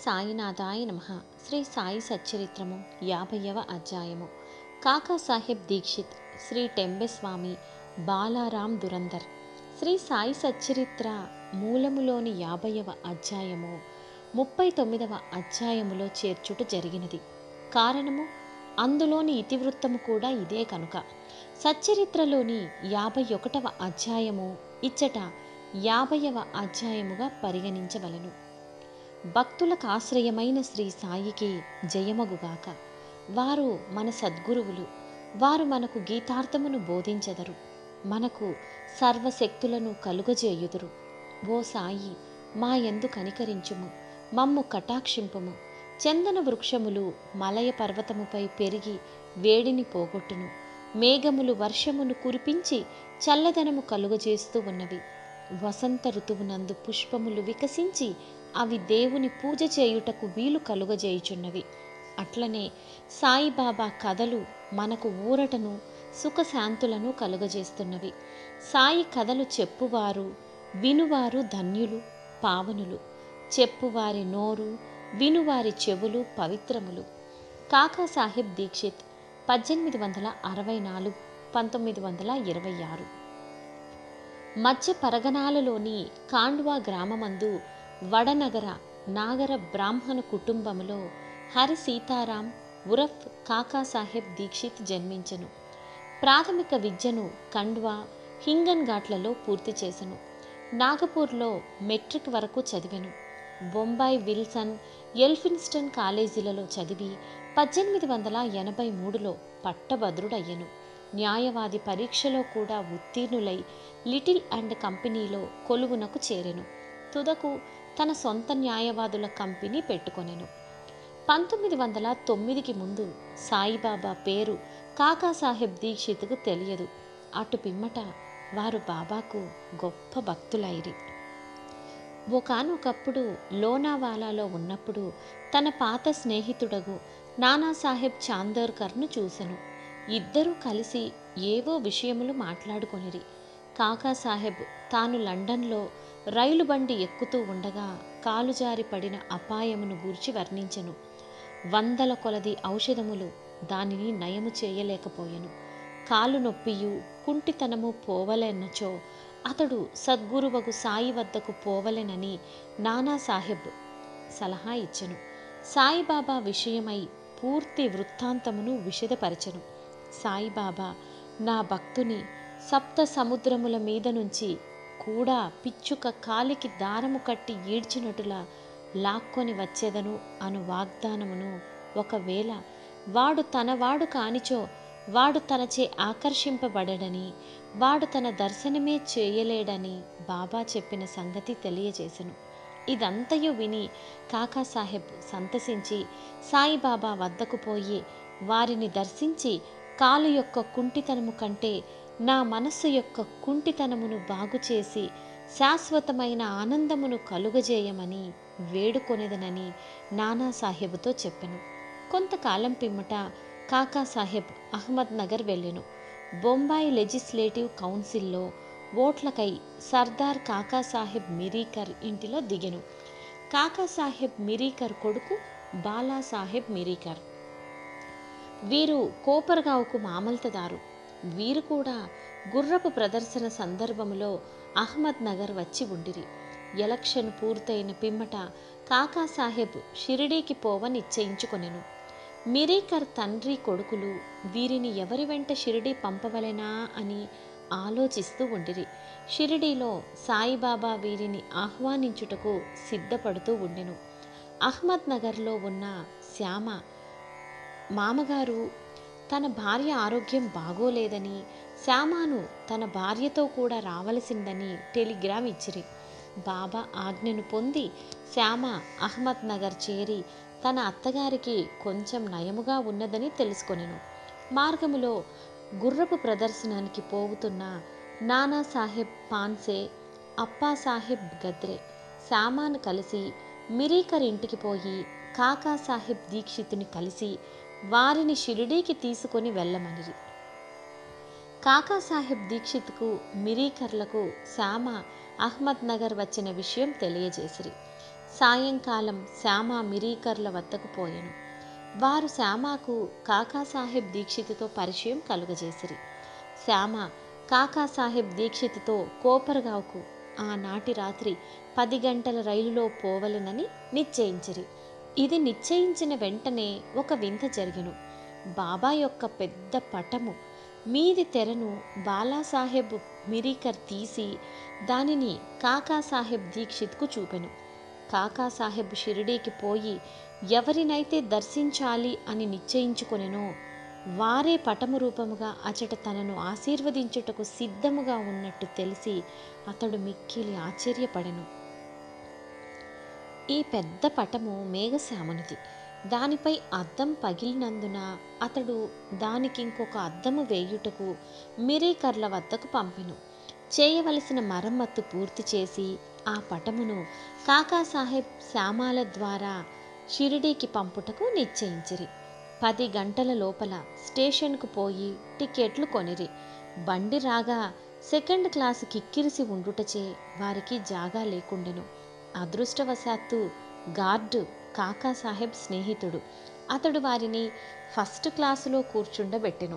సాయినాథాయ నమ శ్రీ సాయి సచ్చరిత్రము యాభైవ అధ్యాయము కాకా సాహెబ్ దీక్షిత్ శ్రీ టెంబెస్వామి బాలారాం దురందర్ శ్రీ సాయి సచ్చరిత్ర మూలములోని యాభైవ అధ్యాయము ముప్పై తొమ్మిదవ అధ్యాయములో చేర్చుట జరిగినది కారణము అందులోని ఇతివృత్తము కూడా ఇదే కనుక సచ్చరిత్రలోని యాభై ఒకటవ అధ్యాయము ఇచ్చట యాభైవ అధ్యాయముగా పరిగణించవలెను భక్తులకు ఆశ్రయమైన శ్రీ సాయికి జయమగుగాక వారు మన సద్గురువులు వారు మనకు గీతార్థమును బోధించెదరు మనకు సర్వశక్తులను కలుగజేయుదురు ఓ సాయి మా యందు కనికరించుము మమ్ము కటాక్షింపుము చందన వృక్షములు మలయ పర్వతముపై పెరిగి వేడిని పోగొట్టును మేఘములు వర్షమును కురిపించి చల్లదనము కలుగజేస్తూ ఉన్నవి వసంత ఋతువునందు పుష్పములు వికసించి అవి దేవుని పూజ చేయుటకు వీలు కలుగజేయుచున్నవి అట్లనే సాయిబాబా కథలు మనకు ఊరటను సుఖశాంతులను కలుగజేస్తున్నవి సాయి కథలు చెప్పువారు వినువారు ధన్యులు పావనులు చెప్పువారి నోరు వినువారి చెవులు పవిత్రములు కాకా సాహెబ్ దీక్షిత్ పద్దెనిమిది వందల అరవై నాలుగు పంతొమ్మిది వందల ఇరవై ఆరు మధ్య పరగణాలలోని కాండ్వా గ్రామమందు వడనగర నాగర బ్రాహ్మణ కుటుంబములో హరి సీతారాం ఉరఫ్ కాకా సాహెబ్ దీక్షిత్ జన్మించెను ప్రాథమిక విద్యను కండ్వా హింగన్ ఘాట్లలో పూర్తి చేసెను నాగపూర్లో మెట్రిక్ వరకు చదివెను బొంబాయి విల్సన్ ఎల్ఫిన్స్టన్ కాలేజీలలో చదివి పద్దెనిమిది వందల ఎనభై మూడులో పట్టభద్రుడయ్యను న్యాయవాది పరీక్షలో కూడా ఉత్తీర్ణులై లిటిల్ అండ్ కంపెనీలో కొలువునకు చేరెను తుదకు తన సొంత న్యాయవాదుల కంపెనీ పెట్టుకొనెను పంతొమ్మిది వందల తొమ్మిదికి ముందు సాయిబాబా పేరు కాకాసాహెబ్ దీక్షిత్కు తెలియదు అటు పిమ్మట వారు బాబాకు గొప్ప భక్తులైరి ఒకనొకప్పుడు లోనావాలాలో ఉన్నప్పుడు తన పాత స్నేహితుడగు నానాసాహెబ్ చాందోర్కర్ను చూసెను ఇద్దరూ కలిసి ఏవో విషయములు మాట్లాడుకొనిరి కాకాసాహెబ్ తాను లండన్లో రైలు బండి ఎక్కుతూ ఉండగా కాలుజారి పడిన అపాయమును గూర్చి వర్ణించెను వందల కొలది ఔషధములు దానిని నయము చేయలేకపోయెను కాలు నొప్పియు కుంటితనము పోవలెన్నచో అతడు సద్గురువగు సాయి వద్దకు పోవలెనని నానాసాహెబ్ సలహా ఇచ్చెను సాయిబాబా విషయమై పూర్తి వృత్తాంతమును విషదపరచెను సాయిబాబా నా భక్తుని సప్త సముద్రముల మీద నుంచి కూడా పిచ్చుక కాలికి దారము కట్టి ఈడ్చినట్టులా లాక్కొని వచ్చేదను అను వాగ్దానమును ఒకవేళ వాడు తనవాడు కానిచో వాడు తనచే ఆకర్షింపబడడని వాడు తన దర్శనమే చేయలేడని బాబా చెప్పిన సంగతి తెలియజేసెను ఇదంతయు విని కాకాసాహెబ్ సంతసించి సాయిబాబా వద్దకు పోయి వారిని దర్శించి కాలు యొక్క కుంటితనము కంటే నా మనస్సు యొక్క కుంటితనమును బాగుచేసి శాశ్వతమైన ఆనందమును కలుగజేయమని వేడుకొనేదనని నానాసాహెబ్తో చెప్పెను కొంతకాలం పిమ్మట కాకాసాహెబ్ అహ్మద్ నగర్ వెళ్ళెను బొంబాయి లెజిస్లేటివ్ కౌన్సిల్లో ఓట్లకై సర్దార్ కాకాసాహెబ్ మిరీకర్ ఇంటిలో దిగెను కాకాసాహెబ్ మిరీకర్ కొడుకు బాలాసాహెబ్ మిరీకర్ వీరు కోపర్గావ్కు మామల్తదారు వీరు కూడా గుర్రపు ప్రదర్శన సందర్భములో అహ్మద్ నగర్ వచ్చి ఉండిరి ఎలక్షన్ పూర్తయిన పిమ్మట కాకాసాహెబ్ షిరిడీకి పోవ నిశ్చయించుకొనెను మిరీకర్ తండ్రి కొడుకులు వీరిని ఎవరి వెంట షిరిడీ పంపవలెనా అని ఆలోచిస్తూ ఉండిరి షిరిడీలో సాయిబాబా వీరిని ఆహ్వానించుటకు సిద్ధపడుతూ ఉండెను అహ్మద్ నగర్లో ఉన్న శ్యామ మామగారు తన భార్య ఆరోగ్యం బాగోలేదని శ్యామాను తన భార్యతో కూడా రావలసిందని టెలిగ్రామ్ ఇచ్చిరి బాబా ఆజ్ఞను పొంది శ్యామ అహ్మద్ నగర్ చేరి తన అత్తగారికి కొంచెం నయముగా ఉన్నదని తెలుసుకొనెను మార్గములో గుర్రపు ప్రదర్శనానికి పోవుతున్న నానా సాహెబ్ పాన్సే అప్పా సాహెబ్ గద్రే శ్యామాను కలిసి మిరీకర్ ఇంటికి పోయి కాకా సాహెబ్ దీక్షితుని కలిసి వారిని షిరిడీకి తీసుకొని వెళ్ళమనిరి కాకాసాహెబ్ దీక్షిత్కు మిరీకర్లకు శ్యామ అహ్మద్ నగర్ వచ్చిన విషయం తెలియజేసిరి సాయంకాలం శ్యామ మిరీకర్ల వద్దకు పోయెను వారు శ్యామకు కాకాసాహెబ్ దీక్షితుతో పరిచయం కలుగజేసిరి శ్యామ కాకాసాహెబ్ దీక్షితుతో కోపర్గావ్కు ఆనాటి రాత్రి పది గంటల రైలులో పోవలెనని నిశ్చయించిరి ఇది నిశ్చయించిన వెంటనే ఒక వింత జరిగెను బాబా యొక్క పెద్ద పటము మీది తెరను బాలాసాహెబ్ మిరీకర్ తీసి దానిని కాకాసాహెబ్ దీక్షిత్కు చూపెను కాకాసాహెబ్ షిరిడీకి పోయి ఎవరినైతే దర్శించాలి అని నిశ్చయించుకొనెనో వారే పటము రూపముగా అచట తనను ఆశీర్వదించుటకు సిద్ధముగా ఉన్నట్టు తెలిసి అతడు మిక్కిలి ఆశ్చర్యపడెను ఈ పెద్ద పటము మేఘశ్యామునిది దానిపై అద్దం పగిలినందున అతడు దానికి ఇంకొక అద్దము వేయుటకు మిరీకర్ల వద్దకు పంపెను చేయవలసిన మరమ్మత్తు పూర్తి చేసి ఆ పటమును కాకాసాహెబ్ శ్యామాల ద్వారా షిరిడీకి పంపుటకు నిశ్చయించిరి పది గంటల లోపల స్టేషన్కు పోయి టికెట్లు కొనిరి బండి రాగా సెకండ్ క్లాసు కిక్కిరిసి ఉండుటచే వారికి జాగా లేకుండెను అదృష్టవశాత్తు గార్డు కాకాసాహెబ్ స్నేహితుడు అతడు వారిని ఫస్ట్ క్లాసులో కూర్చుండబెట్టెను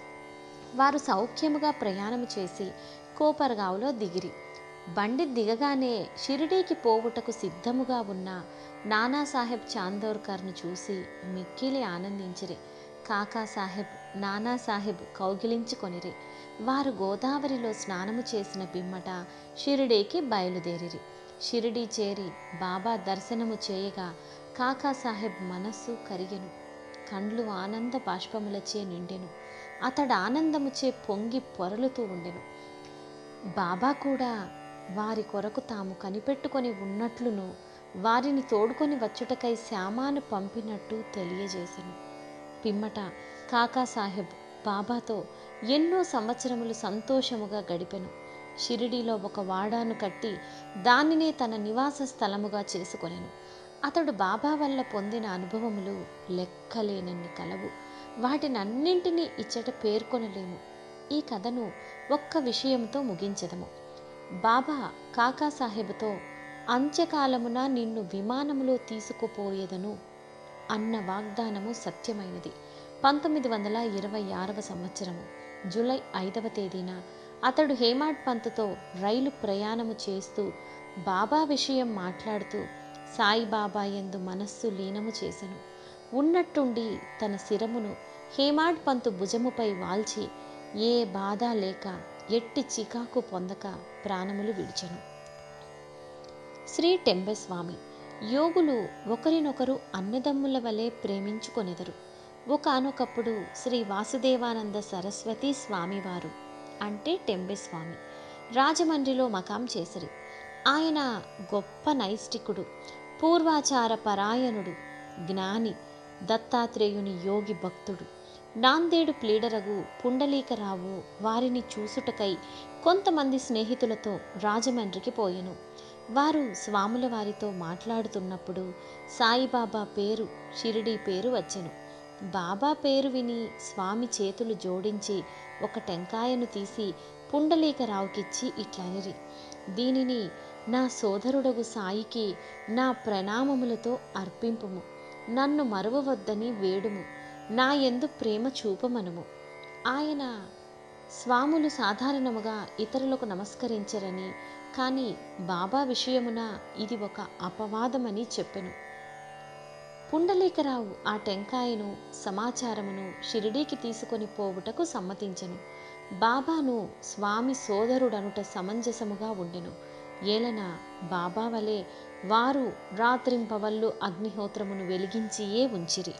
వారు సౌఖ్యముగా ప్రయాణం చేసి కోపర్గావ్లో దిగిరి బండి దిగగానే షిరిడీకి పోవుటకు సిద్ధముగా ఉన్న నానాసాహెబ్ చాందోర్కర్ను చూసి మిక్కిలి ఆనందించిరి కాకాసాహెబ్ నానాసాహెబ్ కౌగిలించుకొనిరి వారు గోదావరిలో స్నానము చేసిన పిమ్మట షిరిడీకి బయలుదేరిరి షిరిడీ చేరి బాబా దర్శనము చేయగా కాకాసాహెబ్ మనస్సు కరిగెను కండ్లు ఆనంద బాష్పములచే నిండెను అతడు ఆనందముచే పొంగి పొరలుతూ ఉండెను బాబా కూడా వారి కొరకు తాము కనిపెట్టుకొని ఉన్నట్లును వారిని తోడుకొని వచ్చుటకై శ్యామాను పంపినట్టు తెలియజేసెను పిమ్మట కాకాసాహెబ్ బాబాతో ఎన్నో సంవత్సరములు సంతోషముగా గడిపెను షిరిడీలో ఒక వాడాను కట్టి దానినే తన నివాస స్థలముగా చేసుకొనెను అతడు బాబా వల్ల పొందిన అనుభవములు లెక్కలేనన్ని కలవు వాటినన్నింటినీ ఇచ్చట పేర్కొనలేము ఈ కథను ఒక్క విషయంతో ముగించదము బాబా కాకాసాహెబ్తో అంత్యకాలమున నిన్ను విమానములో తీసుకుపోయేదను అన్న వాగ్దానము సత్యమైనది పంతొమ్మిది వందల ఇరవై ఆరవ సంవత్సరము జూలై ఐదవ తేదీన అతడు హేమాడ్ పంత్తో రైలు ప్రయాణము చేస్తూ బాబా విషయం మాట్లాడుతూ సాయిబాబా ఎందు మనస్సు లీనము చేసెను ఉన్నట్టుండి తన శిరమును హేమాడ్ పంతు భుజముపై వాల్చి ఏ బాధ లేక ఎట్టి చికాకు పొందక ప్రాణములు విడిచెను శ్రీ టెంబెస్వామి యోగులు ఒకరినొకరు అన్నదమ్ముల వలె ప్రేమించుకొనెదరు ఒకనొకప్పుడు శ్రీ వాసుదేవానంద సరస్వతి స్వామివారు అంటే టెంబెస్వామి రాజమండ్రిలో మకాం చేసిరి ఆయన గొప్ప నైష్టికుడు పూర్వాచార పరాయణుడు జ్ఞాని దత్తాత్రేయుని యోగి భక్తుడు నాందేడు ప్లీడరగు పుండలీకరావు వారిని చూసుటకై కొంతమంది స్నేహితులతో రాజమండ్రికి పోయెను వారు స్వాముల వారితో మాట్లాడుతున్నప్పుడు సాయిబాబా పేరు షిరిడీ పేరు వచ్చెను బాబా పేరు విని స్వామి చేతులు జోడించి ఒక టెంకాయను తీసి పుండలీకరావుకిచ్చి ఇట్లనిరి దీనిని నా సోదరుడగు సాయికి నా ప్రణామములతో అర్పింపుము నన్ను మరువవద్దని వేడుము నా ఎందు ప్రేమ చూపమనుము ఆయన స్వాములు సాధారణముగా ఇతరులకు నమస్కరించరని కానీ బాబా విషయమున ఇది ఒక అపవాదమని చెప్పెను పుండలీకరావు ఆ టెంకాయను సమాచారమును షిరిడీకి తీసుకొని పోవుటకు సమ్మతించెను బాబాను స్వామి సోదరుడనుట సమంజసముగా ఉండెను ఏలన బాబా వలె వారు రాత్రింపవల్లు అగ్నిహోత్రమును వెలిగించియే ఉంచిరి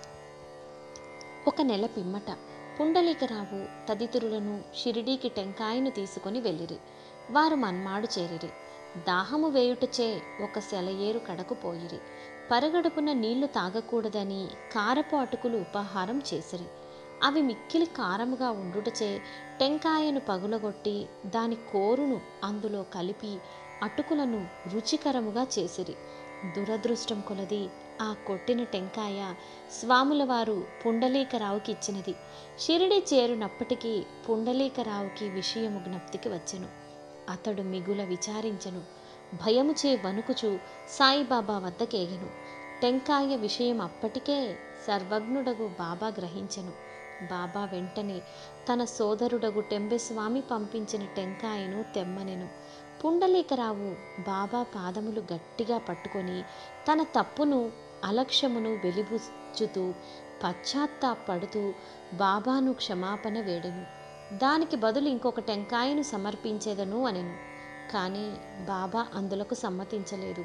ఒక నెల పిమ్మట పుండలీకరావు తదితరులను షిరిడీకి టెంకాయను తీసుకొని వెళ్ళిరి వారు మన్మాడు చేరిరి దాహము వేయుటచే ఒక సెలయేరు కడకు పోయిరి పరగడుపున నీళ్లు తాగకూడదని కారపు అటుకులు ఉపహారం చేసిరి అవి మిక్కిలి కారముగా ఉండుటచే టెంకాయను పగులగొట్టి దాని కోరును అందులో కలిపి అటుకులను రుచికరముగా చేసిరి దురదృష్టం కొలది ఆ కొట్టిన టెంకాయ స్వాముల వారు పుండలీకరావుకి ఇచ్చినది షిరిడి చేరునప్పటికీ పుండలీకరావుకి విషయము జ్ఞప్తికి వచ్చెను అతడు మిగుల విచారించెను భయముచే వణుకుచు సాయిబాబా వద్దకేగెను టెంకాయ విషయం అప్పటికే సర్వజ్ఞుడగు బాబా గ్రహించెను బాబా వెంటనే తన సోదరుడగు టెంబెస్వామి పంపించిన టెంకాయను తెమ్మనెను పుండలీకరావు బాబా పాదములు గట్టిగా పట్టుకొని తన తప్పును అలక్ష్యమును వెలిబుచ్చుతూ పశ్చాత్తాపడుతూ బాబాను క్షమాపణ వేడెను దానికి బదులు ఇంకొక టెంకాయను సమర్పించేదను అనెను కానీ బాబా అందులకు సమ్మతించలేదు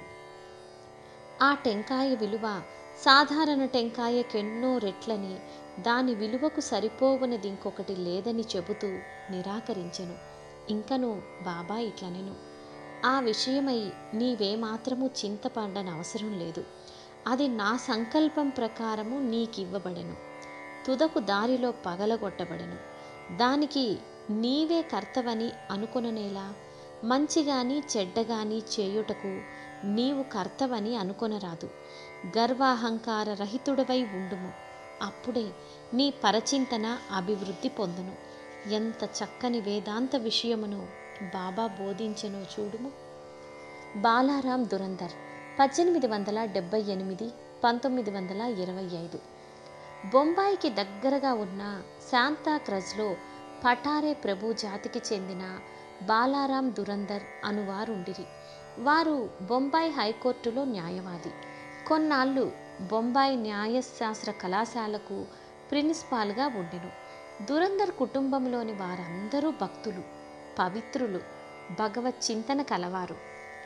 ఆ టెంకాయ విలువ సాధారణ టెంకాయకెన్నో రెట్లని దాని విలువకు సరిపోవనది ఇంకొకటి లేదని చెబుతూ నిరాకరించెను ఇంకను బాబా ఇట్లనెను ఆ విషయమై నీవేమాత్రము చింతపడని అవసరం లేదు అది నా సంకల్పం ప్రకారము నీకివ్వబడెను తుదకు దారిలో పగలగొట్టబడెను దానికి నీవే కర్తవని అనుకొననేలా మంచిగాని చెడ్డగాని చేయుటకు నీవు కర్తవని అనుకొనరాదు గర్వాహంకార రహితుడవై ఉండుము అప్పుడే నీ పరచింతన అభివృద్ధి పొందును ఎంత చక్కని వేదాంత విషయమును బాబా బోధించెనో చూడుము బాలారాం దురందర్ పద్దెనిమిది వందల డెబ్బై ఎనిమిది పంతొమ్మిది వందల ఇరవై ఐదు బొంబాయికి దగ్గరగా ఉన్న శాంతాక్రజ్లో పటారే ప్రభు జాతికి చెందిన బాలారాం దురందర్ అనువారుండిరి వారు బొంబాయి హైకోర్టులో న్యాయవాది కొన్నాళ్ళు బొంబాయి న్యాయశాస్త్ర కళాశాలకు ప్రిన్సిపాల్గా ఉండెను దురందర్ కుటుంబంలోని వారందరూ భక్తులు పవిత్రులు భగవత్ చింతన కలవారు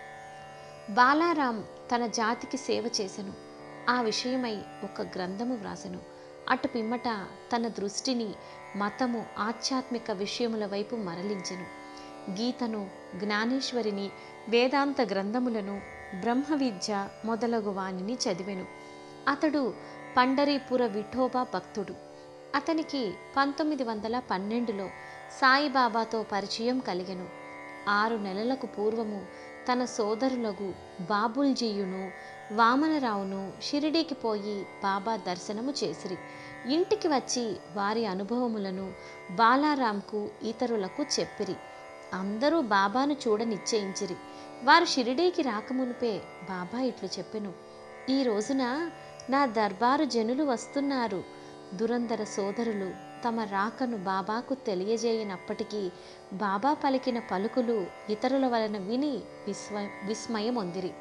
బాలారాం తన జాతికి సేవ చేసెను ఆ విషయమై ఒక గ్రంథము వ్రాసెను అటు పిమ్మట తన దృష్టిని మతము ఆధ్యాత్మిక విషయముల వైపు మరలించెను గీతను జ్ఞానేశ్వరిని వేదాంత గ్రంథములను బ్రహ్మ విద్య మొదలగు వానిని చదివెను అతడు పండరీపుర విఠోబా భక్తుడు అతనికి పంతొమ్మిది వందల పన్నెండులో సాయిబాబాతో పరిచయం కలిగెను ఆరు నెలలకు పూర్వము తన సోదరులకు బాబుల్జీయును వామనరావును షిరిడీకి పోయి బాబా దర్శనము చేసిరి ఇంటికి వచ్చి వారి అనుభవములను బాలారాంకు ఇతరులకు చెప్పిరి అందరూ బాబాను చూడ నిశ్చయించిరి వారు షిరిడీకి రాకమునిపే బాబా ఇట్లు చెప్పెను ఈ రోజున నా దర్బారు జనులు వస్తున్నారు దురందర సోదరులు తమ రాకను బాబాకు తెలియజేయనప్పటికీ బాబా పలికిన పలుకులు ఇతరుల వలన విని విస్మ విస్మయమొందిరి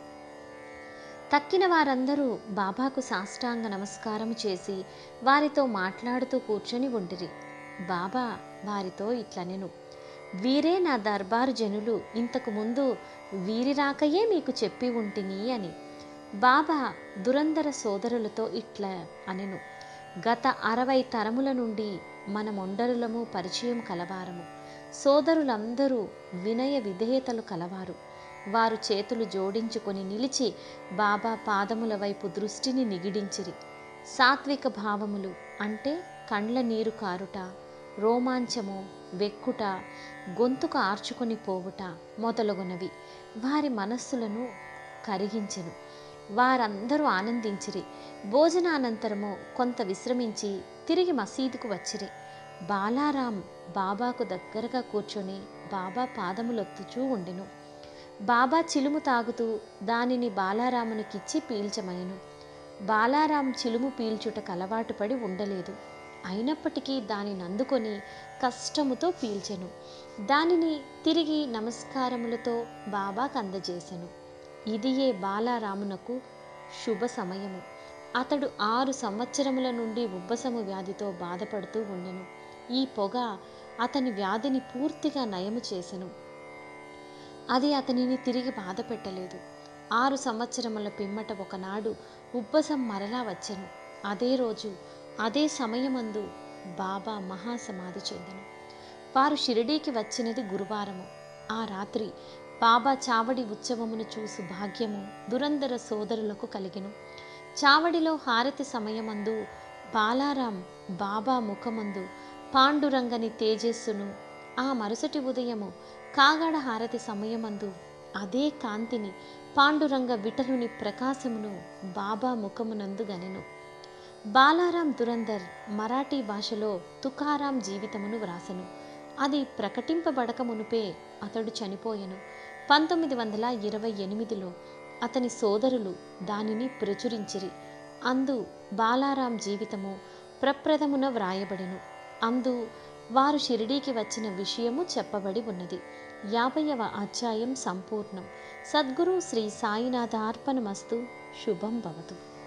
తక్కిన వారందరూ బాబాకు సాష్టాంగ నమస్కారం చేసి వారితో మాట్లాడుతూ కూర్చొని ఉండిరి బాబా వారితో ఇట్లనెను వీరే నా దర్బారు జనులు ఇంతకు ముందు వీరి రాకయే మీకు చెప్పి ఉంటిని అని బాబా దురందర సోదరులతో ఇట్లా అనెను గత అరవై తరముల నుండి మన మొండరులము పరిచయం కలవారము సోదరులందరూ వినయ విధేయతలు కలవారు వారు చేతులు జోడించుకొని నిలిచి బాబా పాదముల వైపు దృష్టిని నిగిడించిరి సాత్విక భావములు అంటే కండ్ల నీరు కారుట రోమాంచము వెక్కుట గొంతుకు ఆర్చుకొని పోవుట మొదలగునవి వారి మనస్సులను కరిగించెను వారందరూ ఆనందించిరి భోజనానంతరము కొంత విశ్రమించి తిరిగి మసీదుకు వచ్చిరి బాలారాం బాబాకు దగ్గరగా కూర్చొని బాబా పాదములొత్తుచూ ఉండెను బాబా చిలుము తాగుతూ దానిని బాలారామునికిచ్చి పీల్చమనెను బాలారాం చిలుము పీల్చుటకు అలవాటు పడి ఉండలేదు అయినప్పటికీ దానిని అందుకొని కష్టముతో పీల్చెను దానిని తిరిగి నమస్కారములతో బాబాకు అందజేసెను ఇదియే బాలారామునకు శుభ సమయము అతడు ఆరు సంవత్సరముల నుండి ఉబ్బసము వ్యాధితో బాధపడుతూ ఉండెను ఈ పొగ అతని వ్యాధిని పూర్తిగా నయము చేసెను అది అతనిని తిరిగి బాధ పెట్టలేదు ఆరు సంవత్సరముల పిమ్మట ఒకనాడు ఉబ్బసం మరలా వచ్చెను అదే రోజు అదే సమయమందు బాబా మహాసమాధి చెందెను వారు షిరిడీకి వచ్చినది గురువారము ఆ రాత్రి బాబా చావడి ఉత్సవమును చూసు భాగ్యము దురందర సోదరులకు కలిగెను చావడిలో హారతి సమయమందు బాలారాం బాబా ముఖమందు పాండురంగని తేజస్సును ఆ మరుసటి ఉదయము కాగడ హారతి సమయమందు అదే కాంతిని పాండురంగ విటలుని ప్రకాశమును బాబా ముఖమునందు గనెను బాలారాం దురందర్ మరాఠీ భాషలో తుకారాం జీవితమును వ్రాసెను అది ప్రకటింపబడక మునుపే అతడు చనిపోయెను పంతొమ్మిది వందల ఇరవై ఎనిమిదిలో అతని సోదరులు దానిని ప్రచురించిరి అందు బాలారాం జీవితము ప్రప్రథమున వ్రాయబడెను అందు వారు షిరిడీకి వచ్చిన విషయము చెప్పబడి ఉన్నది యాభైవ అధ్యాయం సంపూర్ణం సద్గురు శ్రీ సాయినాథ అర్పణమస్తు శుభం భవతు